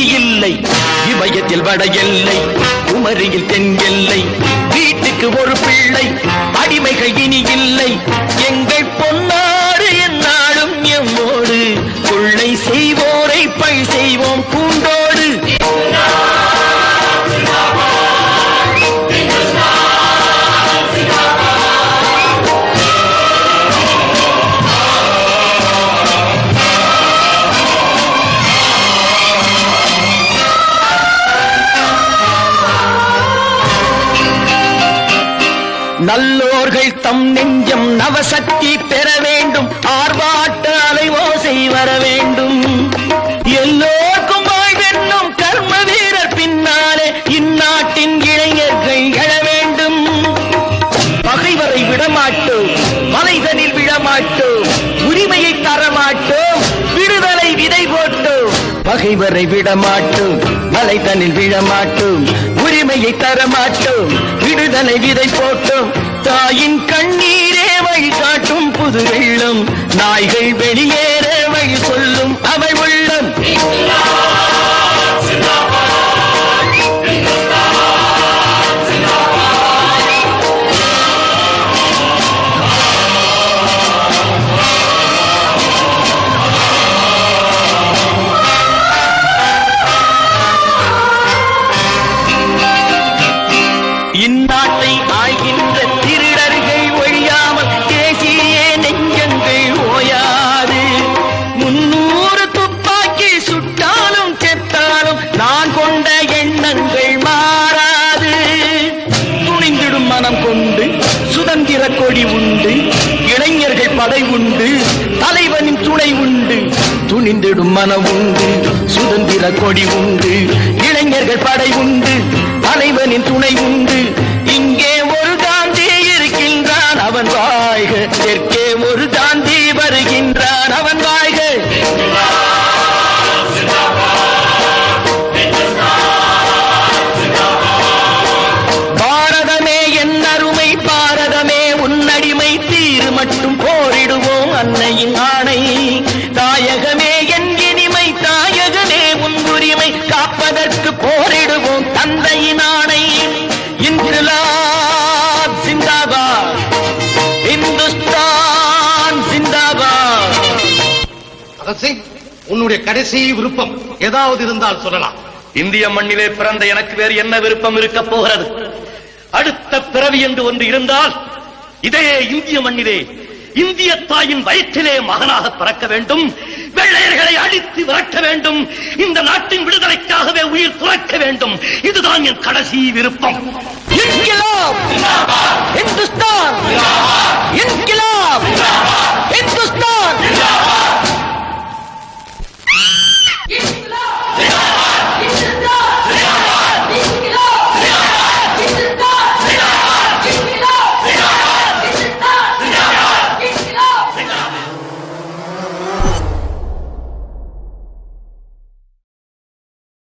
இல்லை இமயத்தில் வட எல்லை குமரியில் தென் எல்லை வீட்டுக்கு ஒரு பிள்ளை அடிமைகள் இனி இல்லை எங்கள் பொன்னாடு என்னாலும் எம்மோடு கொள்ளை செய்வோரை பழி செய்வோம் பூண்டோடு நல்லோர்கள் தம் நெஞ்சம் நவசக்தி பெற வேண்டும் ஆர்ப்பாட்ட அலைவோசை வர வேண்டும் எல்லோருக்கும் வாழ்வென்னும் கர்ம வீரர் பின்னாலே இந்நாட்டின் இளைஞர்கள் எழ வேண்டும் பகைவரை விடமாட்டோம் மலைதனில் விழமாட்டோம் உரிமையை தரமாட்டோம் விடுதலை விதை போட்டோம் பகைவரை விடமாட்டோம் மலைதனில் விழமாட்டோம் உரிமையை தரமாட்டோம் விடுதலை விதை போட்டோம் தாயின் கண்ணீரே வழி காட்டும் புது வெள்ளம் நாய்கள் வெளியேற வழி சொல்லும் அவள் உள்ளம் இந்நாட்டை ஆய்கின்ற திருடர்கள் ஒழியாமல் தேசிய நெஞ்சங்கள் ஓயாது முன்னூறு துப்பாக்கி சுட்டாலும் செத்தாலும் நான் கொண்ட எண்ணங்கள் மாறாது துணிந்திடும் மனம் கொண்டு சுதந்திர கொடி உண்டு இளைஞர்கள் படை உண்டு தலைவனின் துணை உண்டு துணிந்திடும் மனம் உண்டு சுதந்திர கொடி உண்டு இளைஞர்கள் படை உண்டு தலைவனின் துணை உண்டு இங்கே ஒரு காந்தி இருக்கின்றான் அவன் வாழ்க தெற்கே ஒரு காந்தி வருகின்றான் அவன் வாழ்க பாரதமே என் அருமை பாரதமே உன்னடிமை தீரு மட்டும் போரிடுவோம் அன்னையின் ஆணை தாயகமே என் இனிமை தாயகமே உன் உரிமை காப்பதற்கு போரிடுவோம் தந்தையின் ஆணை இன்குலாப் சிந்தாபாத் இந்துஸ்தான் சிந்தாபாத் அரசே உன்னுடைய கடைசி விருப்பம் ஏதாவது இருந்தால் சொல்லலாம் இந்திய மண்ணிலே பிறந்த எனக்கு வேறு என்ன விருப்பம் இருக்க போகிறது அடுத்த பிறவி என்று ஒன்று இருந்தால் இதே இந்திய மண்ணிலே இந்திய தாயின் வயிற்றிலே மகனாக பிறக்க வேண்டும் வெள்ளையர்களை அழித்து விரட்ட வேண்டும் இந்த நாட்டின் விடுதலைக்காகவே உயிர் துறக்க வேண்டும் இதுதான் என் கடைசி விருப்பம் இன்கிலாப்